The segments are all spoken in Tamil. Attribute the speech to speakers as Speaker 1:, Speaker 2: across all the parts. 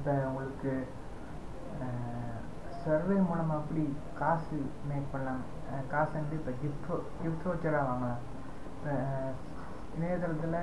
Speaker 1: இப்போ உங்களுக்கு சர்வே மூலமாக எப்படி காசு மேக் பண்ணலாம் அஹ் காசு வந்து இப்போ கிஃப்ட் கிஃப்ட் வச்சராக வாங்கலாம் இப்போ இணையதளத்தில்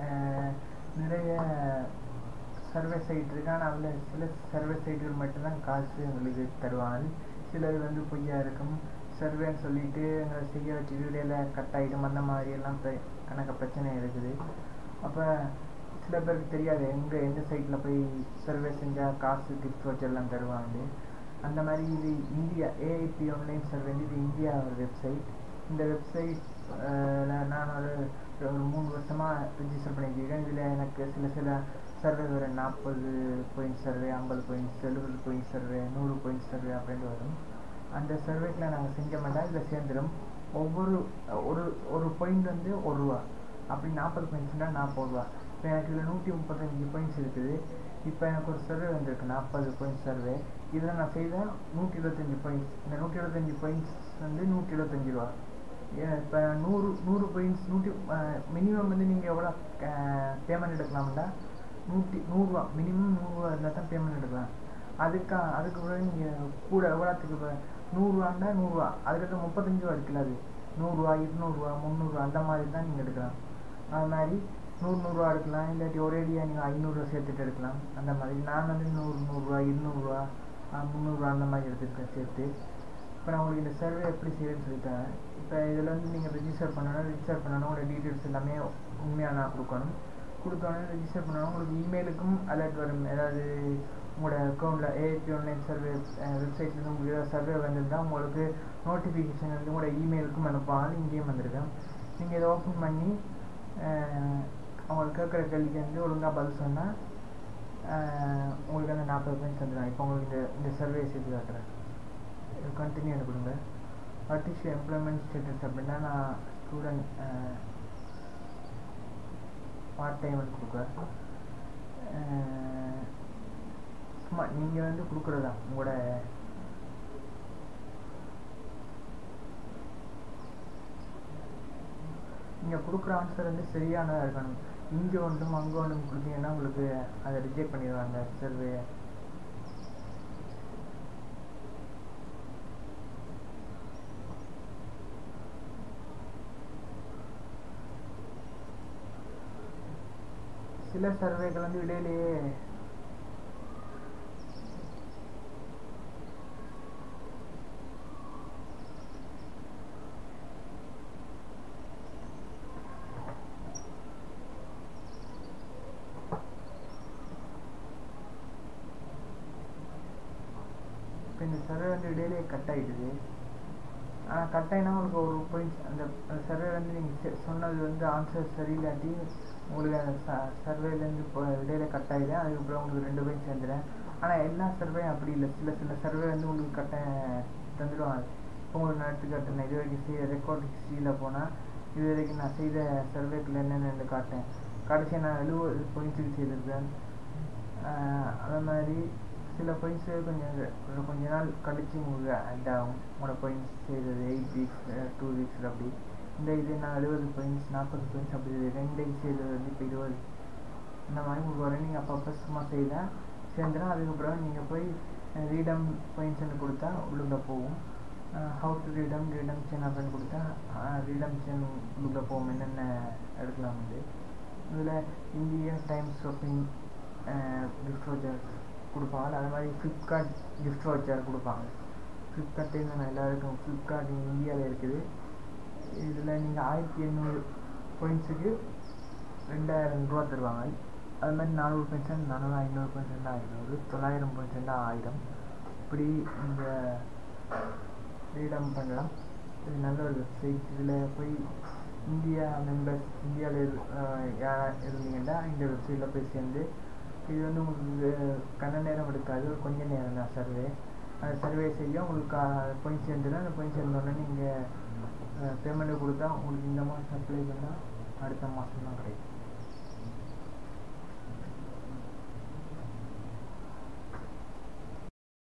Speaker 1: நிறைய சர்வே சைட் இருக்கு ஆனால் அதில் சில சர்வே சைட்டுகள் மட்டும்தான் காசு உங்களுக்கு தருவாங்க சிலது வந்து பொய்யா இருக்கும் சர்வேன்னு சொல்லிட்டு அங்கே செய்ய வச்சு இடையில கட் ஆகிடும் அந்த மாதிரி எல்லாம் இப்போ கணக்க பிரச்சனை இருக்குது அப்போ சில பேருக்கு தெரியாது எங்கே எந்த சைட்டில் போய் சர்வே செஞ்சால் காசு கிஃப்ட் வச்செல்லாம் தருவாங்க அந்த மாதிரி இது இந்தியா ஏஐபி ஆன்லைன் சர்வே இது இந்தியா ஒரு வெப்சைட் இந்த வெப்சைட் நான் ஒரு ஒரு மூணு வருஷமாக ரிஜிஸ்டர் பண்ணியிருக்கேன் இதில் எனக்கு சில சில சர்வே வரும் நாற்பது பாயிண்ட் சர்வே ஐம்பது பாயிண்ட்ஸ் எழுபது பாயிண்ட் சர்வே நூறு பாயிண்ட் சர்வே அப்படின்னு வரும் அந்த சர்வேக்கில் நாங்கள் செஞ்ச மாட்டோம் இதில் சேர்ந்துடும் ஒவ்வொரு ஒரு ஒரு பாயிண்ட் வந்து ஒரு ரூபா அப்படி நாற்பது பாயிண்ட்ஸ்னால் நாற்பது ரூபா இப்போ எனக்கு இதில் நூற்றி முப்பத்தஞ்சு பாயிண்ட்ஸ் இருக்குது இப்போ எனக்கு ஒரு சர்வே வந்திருக்கு நாற்பது பாயிண்ட் சர்வே இதில் நான் செய்த நூற்றி இருபத்தஞ்சி பாயிண்ட்ஸ் இந்த நூற்றி இருபத்தஞ்சி பாயிண்ட்ஸ் வந்து நூற்றி இருபத்தஞ்சி ரூபா இப்போ நூறு நூறு பாயிண்ட்ஸ் நூற்றி மினிமம் வந்து நீங்கள் எவ்வளோ பேமெண்ட் எடுக்கலாம்டா நூற்றி நூறுரூவா மினிமம் நூறுரூவா இருந்தால் தான் பேமெண்ட் எடுக்கலாம் அதுக்கா அதுக்கு பிறகு நீங்கள் கூட எவ்வளோத்துக்கு இப்போ நூறுரூவாண்டா நூறுரூவா அதுக்கப்புறம் முப்பத்தஞ்சு ரூபா இருக்குல்ல அது நூறுரூவா இருநூறுவா முந்நூறுரூவா அந்த மாதிரி தான் நீங்கள் எடுக்கலாம் அது மாதிரி நூறு நூறுரூவா எடுக்கலாம் இல்லாட்டி ஒரேடியாக நீங்கள் ஐநூறுரூவா சேர்த்துட்டு எடுக்கலாம் அந்த மாதிரி நான் வந்து நூறு நூறுரூவா இருநூறுவா முந்நூறுரூவா அந்த மாதிரி எடுத்துருக்கேன் சேர்த்து இப்போ நான் உங்களுக்கு இந்த சர்வே எப்படி செய்யணும்னு சொல்லித்தரேன் இப்போ இதில் வந்து நீங்கள் ரெஜிஸ்டர் பண்ணணும் ரெஜிஸ்டர் பண்ணணும் உங்களோட டீட்டெயில்ஸ் எல்லாமே உண்மையாக நான் கொடுக்கணும் கொடுத்தோன்னே ரெஜிஸ்டர் பண்ணணும் உங்களுக்கு இமெயிலுக்கும் அலர்ட் வரும் ஏதாவது உங்களோட அக்கௌண்ட்டில் ஏஐபி ஆன்லைன் சர்வே வெப்சைட்லேருந்து உங்களுக்கு ஏதாவது சர்வே வந்திருந்தால் உங்களுக்கு நோட்டிஃபிகேஷன் வந்து உங்களோட இமெயிலுக்கும் அனுப்புவாங்க இங்கேயும் வந்திருக்கேன் நீங்கள் இதை ஓப்பன் பண்ணி அவங்களுக்கு கேட்குற கேள்விக்கு வந்து ஒழுங்காக பதில் சொன்னால் உங்களுக்கு அந்த நாற்பது பாயிண்ட்ஸ் வந்துடும் இப்போ உங்களுக்கு இந்த இந்த சர்வே செய்து காட்டுறேன் கண்டினியூ எனக்கு கொடுங்க வாட் இஸ் எம்ப்ளாய்மெண்ட் ஸ்டேட்டஸ் அப்படின்னா நான் ஸ்டூடெண்ட் பார்ட் டைம் கொடுக்குறேன் சும்மா நீங்கள் வந்து கொடுக்குறதா உங்களோட நீங்கள் கொடுக்குற ஆன்சர் வந்து சரியானதாக இருக்கணும் இங்கே ஒன்றும் அங்கே ஒன்றும் கொடுத்தீங்கன்னா உங்களுக்கு அதை ரிஜெக்ட் பண்ணிடுவாங்க சர்வே சில சர்வேகள் வந்து இடையிலேயே இப்போ இந்த சர்வே வந்து இடையிலே கட் ஆகிடுது ஆனால் கட் ஆகினா உங்களுக்கு ஒரு பாயிண்ட்ஸ் அந்த சர்வே வந்து நீங்கள் சொன்னது வந்து ஆன்சர் சரியில்லாட்டி உங்களுக்கு அந்த ச சர்வேலேருந்து இப்போ இடையில கட் ஆகிடு அதுக்கப்புறம் உங்களுக்கு ரெண்டு பாயிண்ட் சேர்ந்துடும் ஆனால் எல்லா சர்வேயும் அப்படி இல்லை சில சில சர்வே வந்து உங்களுக்கு கட்ட தந்துடுவாங்க இப்போ உங்களுக்கு நான் எடுத்துக்காட்டுறேன் இது வரைக்கும் செய்ய ரெக்கார்ட் ஹிஸ்ட்ரியில் போனால் இது வரைக்கும் நான் செய்த சர்வேக்குள்ள என்னென்னு காட்டேன் கடைசியாக நான் எழுபது பாயிண்ட்ஸுக்கு செய்திருக்கேன் அதே மாதிரி சில பாயிண்ட்ஸு கொஞ்சம் கொஞ்ச நாள் கழிச்சு உங்களுக்கு ஆட் ஆகும் உங்களோட பாயிண்ட்ஸ் செய்தது எயிட் வீக்ஸ் டூ வீக்ஸ் அப்படி இந்த இது நான் எழுபது பாயிண்ட்ஸ் நாற்பது பாயிண்ட்ஸ் அப்படி ரெண்டு செய்தது வந்து இப்போ இருபது இந்த மாதிரி உங்களுக்கு வர நீங்கள் அப்பப்போ சும்மா செய்தால் சேர்ந்துடும் அதுக்கப்புறம் நீங்கள் போய் ரீடம் பாயிண்ட்ஸ்னு கொடுத்தா உள்ளுக்குள்ள போகும் ஹவு டு ரீடம் ரீடம் சென் அப்படின்னு கொடுத்தா ரீடம் சென் உள்ளுக்குள்ள போகும் என்னென்ன எடுக்கலாம் வந்து இதில் Indian Times shopping gift vouchers கொடுப்பாங்க அது மாதிரி ஃப்ளிப்கார்ட் கிஃப்ட் வச்சர் கொடுப்பாங்க ஃப்ளிப்கார்ட்டே நான் எல்லாருக்கும் ஃப்ளிப்கார்ட் இந்தியாவில் இருக்குது இதில் நீங்கள் ஆயிரத்தி எண்ணூறு பாயிண்ட்ஸுக்கு ரெண்டாயிரம் ரூபா தருவாங்க அது மாதிரி நானூறு பாயிண்ட்ஸ் நானூறு ஐநூறு பாயிண்ட்ஸ் இருந்தால் ஐநூறு தொள்ளாயிரம் பாயிண்ட்ஸ் இருந்தால் ஆயிரம் இப்படி நீங்கள் ரீடம் பண்ணலாம் இது நல்ல ஒரு வெப்சைட் இதில் போய் இந்தியா மெம்பர்ஸ் இந்தியாவில் யாராக இருந்தீங்கன்னா இந்த வெப்சைட்டில் போய் சேர்ந்து இது வந்து உங்களுக்கு கண்ண நேரம் எடுக்காது ஒரு கொஞ்சம் நேரம் தான் சர்வே அந்த சர்வே செய்ய உங்களுக்கு பாயிண்ட் சேர்ந்துடும் அந்த பாயிண்ட் சேர்ந்தோடனே நீங்கள் பேமெண்ட்டு கொடுத்தா உங்களுக்கு இந்த மாதம் அப்ளை பண்ணால் அடுத்த மாதம் தான் கிடைக்கும்